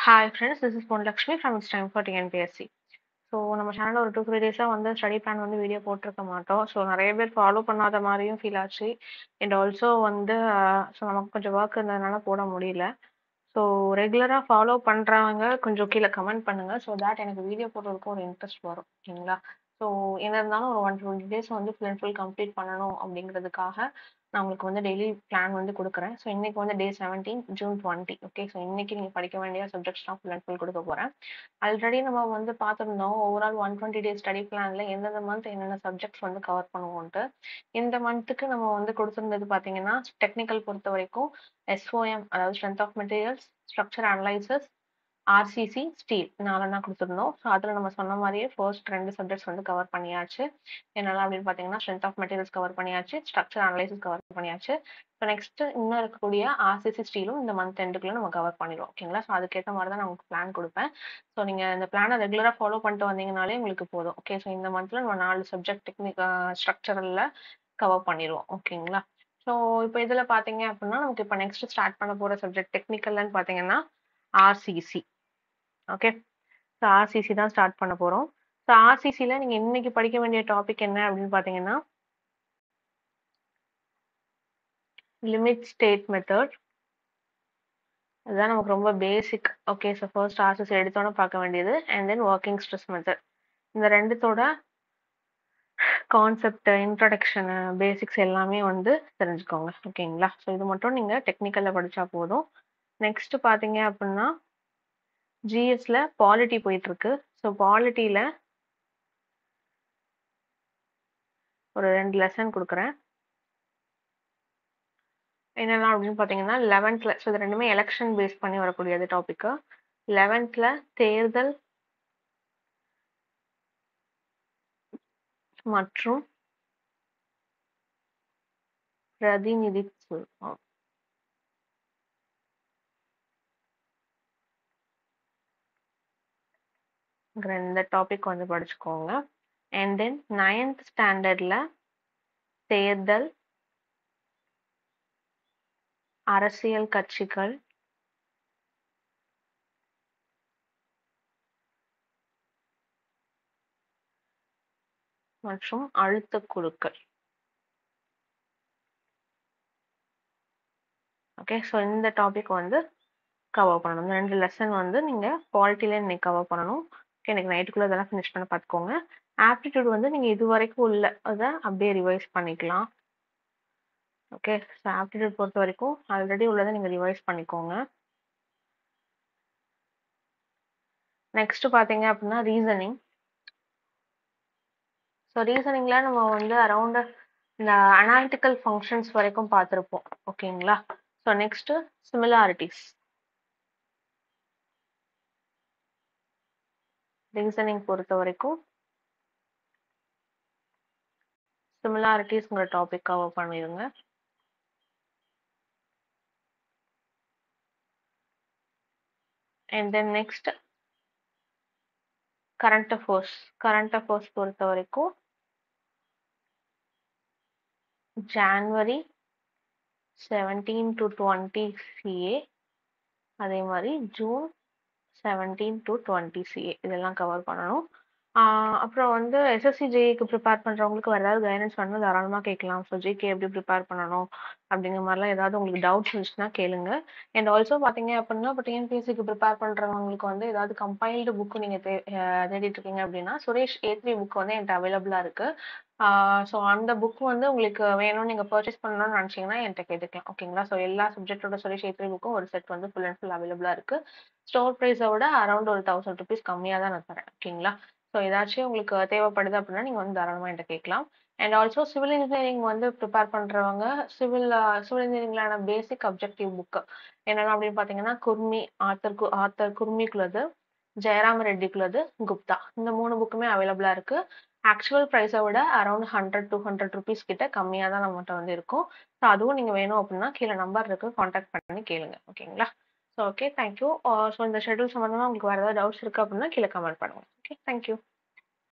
hi friends this is Ponlakshmi from it's time for TNPSC so நம்ம சேனலில் ஒரு two three டேஸாக வந்து ஸ்டடி பிளான் வந்து வீடியோ போட்டிருக்க மாட்டோம் ஸோ நிறைய பேர் ஃபாலோ பண்ணாத மாதிரியும் ஃபீல் ஆச்சு அண்ட் ஆல்சோ வந்து ஸோ நமக்கு கொஞ்சம் ஒர்க் இருந்ததுனால போட முடியல ஸோ ரெகுலராக ஃபாலோ பண்ணுறவங்க கொஞ்சம் கீழே கமெண்ட் பண்ணுங்கள் ஸோ தேட் எனக்கு வீடியோ போடுறதுக்கு ஒரு இன்ட்ரெஸ்ட் வரும் ஓகேங்களா ஸோ என்ன இருந்தாலும் ஒரு ஒன் டுவெண்ட்டி டேஸ் வந்து ஃபுல் அண்ட் ஃபுல் கம்ப்ளீட் பண்ணணும் அப்படிங்கிறதுக்காக நான் உங்களுக்கு வந்து டெய்லி பிளான் வந்து கொடுக்குறேன் ஸோ இன்னைக்கு வந்து day seventeen June twenty okay so இன்னைக்கு நீங்கள் படிக்க வேண்டிய சப்ஜெக்ட்ஸ்லாம் ஃபுல் அண்ட் ஃபுல் கொடுக்க போகிறேன் ஆல்ரெடி நம்ம வந்து பார்த்துருந்தோம் overall one twenty days study பிளானில் எந்தெந்த மந்த் என்னென்ன சப்ஜெக்ட்ஸ் வந்து கவர் பண்ணுவோன்ட்டு இந்த மந்த்துக்கு நம்ம வந்து கொடுத்துருந்தது பார்த்தீங்கன்னா டெக்னிக்கல் பொறுத்த வரைக்கும் எஸ்ஓஎம் அதாவது strength of materials structure analysis RCC steel நாலெல்லாம் கொடுத்துருந்தோம் ஸோ அதில் நம்ம சொன்ன மாதிரியே ஃபர்ஸ்ட் ரெண்டு சப்ஜெக்ட்ஸ் வந்து கவர் பண்ணியாச்சு என்னெல்லாம் அப்படின்னு பார்த்தீங்கன்னா ஸ்ட்ரென்த் ஆஃப் மெட்டீரியல்ஸ் கவர் பண்ணியாச்சு ஸ்ட்ரக்சர் அனலைசிஸ் கவர் பண்ணியாச்சு ஸோ நெக்ஸ்ட் இன்னும் இருக்கக்கூடிய ஆர்சிசி ஸ்டீலும் இந்த மந்த் எண்டுக்குள்ள நம்ம கவர் பண்ணிடுவோம் ஓகேங்களா ஸோ அதுக்கேற்ற மாதிரி தான் நான் உங்களுக்கு பிளான் கொடுப்பேன் ஸோ நீங்கள் இந்த பிளானை ரெகுலராக ஃபாலோ பண்ணிட்டு வந்தீங்கனாலே உங்களுக்கு போதும் ஓகே ஸோ இந்த மந்த்தில் நம்ம நாலு சப்ஜெக்ட் டெக்னிக் ஸ்ட்ரக்சரலில் கவர் பண்ணிடுவோம் ஓகேங்களா ஸோ இப்போ இதில் பார்த்தீங்க அப்படின்னா நமக்கு இப்போ நெக்ஸ்ட் ஸ்டார்ட் பண்ண போகிற சப்ஜெக்ட் டெக்னிக்கல்னு பார்த்தீங்கன்னா ஆர்சிசி ஓகே ஸோ ஆர்சிசி தான் ஸ்டார்ட் பண்ண போகிறோம் ஸோ ஆர்சிசியில் நீங்கள் இன்னைக்கு படிக்க வேண்டிய டாபிக் என்ன அப்படின்னு பார்த்தீங்கன்னா லிமிட் ஸ்டேட் மெத்தட் அதுதான் நமக்கு ரொம்ப basic okay so first RCC எடுத்தோன்னே பார்க்க வேண்டியது and then working stress method இந்த ரெண்டுத்தோட கான்செப்ட் இன்ட்ரடக்ஷனு பேசிக்ஸ் எல்லாமே வந்து தெரிஞ்சுக்கோங்க ஓகேங்களா ஸோ இது மட்டும் நீங்கள் டெக்னிக்கலில் படித்தா போதும் நெக்ஸ்ட் பார்த்தீங்க அப்படின்னா ஜிஎஸ்ல பாலிட்டி போயிட்டு இருக்கு ஸோ பாலிட்டியில் ஒரு ரெண்டு லெசன் கொடுக்குறேன் என்னெல்லாம் அப்படின்னு பார்த்தீங்கன்னா லெவன்த்தில் ஸோ இது ரெண்டுமே எலெக்ஷன் பேஸ் பண்ணி வரக்கூடியது டாப்பிக்கு லெவன்த்தில் தேர்தல் மற்றும் பிரதிநிதித்துவம் இந்த டாபிக் வந்து படிச்சுக்கோங்க அண்ட் தென் நைன்த் ஸ்டாண்டர்டில் தேர்தல் அரசியல் கட்சிகள் மற்றும் அழுத்த குழுக்கள் ஓகே ஸோ இந்த டாபிக் வந்து கவர் பண்ணணும் இந்த ரெண்டு லெசன் வந்து நீங்கள் பாலிட்டியில் இன்னைக்கு கவர் பண்ணணும் ஓகே எனக்கு நைட்டுக்குள்ளே இதெல்லாம் ஃபினிஷ் பண்ண பார்த்துக்கோங்க ஆப்டிடியூட் வந்து நீங்கள் இது வரைக்கும் உள்ள அதை அப்படியே ரிவைஸ் பண்ணிக்கலாம் ஓகே ஸோ ஆப்டிடியூட் பொறுத்த வரைக்கும் ஆல்ரெடி உள்ளதை நீங்கள் ரிவைஸ் பண்ணிக்கோங்க நெக்ஸ்ட் பார்த்தீங்க அப்படின்னா ரீசனிங் ஸோ ரீசனிங்கில் நம்ம வந்து அரௌண்ட் இந்த அனாலிட்டிக்கல் ஃபங்க்ஷன்ஸ் வரைக்கும் பார்த்துருப்போம் ஓகேங்களா ஸோ நெக்ஸ்ட்டு சிமிலாரிட்டிஸ் ரீசனிங் பொறுத்த வரைக்கும் சிமிலாரிட்டிஸ்ங்கிற டாபிக் கவர் பண்ணிடுங்க and then next current affairs current affairs பொறுத்த வரைக்கும் January seventeen to twenty CA அதே மாதிரி June seventeen to twenty CA இதெல்லாம் கவர் பண்ணணும் அப்புறம் வந்து எஸ்எஸ்சி ஜேக்கு ப்ரிப்பேர் பண்ணுறவங்களுக்கு வேறு ஏதாவது கைடன்ஸ் வேணும் தாராளமாக கேட்கலாம் ஸோ ஜேகே எப்படி ப்ரிப்பேர் பண்ணணும் அப்படிங்கிற மாதிரிலாம் ஏதாவது உங்களுக்கு டவுட்ஸ் இருந்துச்சுன்னா கேளுங்க அண்ட் ஆல்சோ பார்த்தீங்க அப்படின்னா இப்போ டிஎன்பிஎஸ்சிக்கு ப்ரிப்பேர் பண்ணுறவங்களுக்கு வந்து ஏதாவது கம்பைல்டு புக்கு நீங்கள் தே தேடிட்டு இருக்கீங்க அப்படின்னா சுரேஷ் ஏ த்ரீ புக் வந்து என்கிட்ட அவைலபிளாக இருக்குது ஸோ அந்த புக் வந்து உங்களுக்கு வேணும் நீங்கள் பர்ச்சேஸ் பண்ணணும்னு நினச்சிங்கன்னா என்கிட்ட கேட்டுக்கலாம் ஓகேங்களா ஸோ எல்லா சப்ஜெக்டோட சுரேஷ் ஏ த்ரீ புக்கும் ஒரு செட் வந்து ஃபுல் அண்ட் ஃபுல் அவைலபிளாக இருக்குது ஸ்டோர் ப்ரைஸை விட அரௌண்ட் ஒரு தௌசண்ட் ருபீஸ் கம்மியாக தான் நான் தரேன் ஓகேங்களா ஸோ ஏதாச்சும் உங்களுக்கு தேவைப்படுது அப்படின்னா நீங்கள் வந்து தாராளமாக என்கிட்ட கேட்கலாம் அண்ட் ஆல்சோ சிவில் இன்ஜினியரிங் வந்து ப்ரிப்பேர் பண்ணுறவங்க சிவில் சிவில் இன்ஜினியரிங்லான பேசிக் அப்ஜெக்டிவ் புக்கு என்னென்ன அப்படின்னு பார்த்தீங்கன்னா குர்மி ஆத்தர் கு ஆத்தர் குர்மிக்குள்ளது ஜெயராம ரெட்டிக்குள்ளது குப்தா இந்த மூணு புக்குமே அவைலபிளாக இருக்குது ஆக்சுவல் ப்ரைஸை விட around hundred two hundred rupees கிட்ட கம்மியாக தான் நம்மகிட்ட வந்து இருக்கும் ஸோ அதுவும் நீங்கள் வேணும் அப்படின்னா கீழே நம்பர் இருக்குது காண்டாக்ட் பண்ணி கேளுங்க ஓகேங்களா ஸோ ஓகே தேங்க்யூ ஸோ இந்த ஷெடியூல் சம்மந்தமாக உங்களுக்கு வேறு ஏதாவது டவுட்ஸ் இருக்குது அப்படின்னா கீழே கமெண்ட் பண்ணுங்கள் ஓகே தேங்க்யூ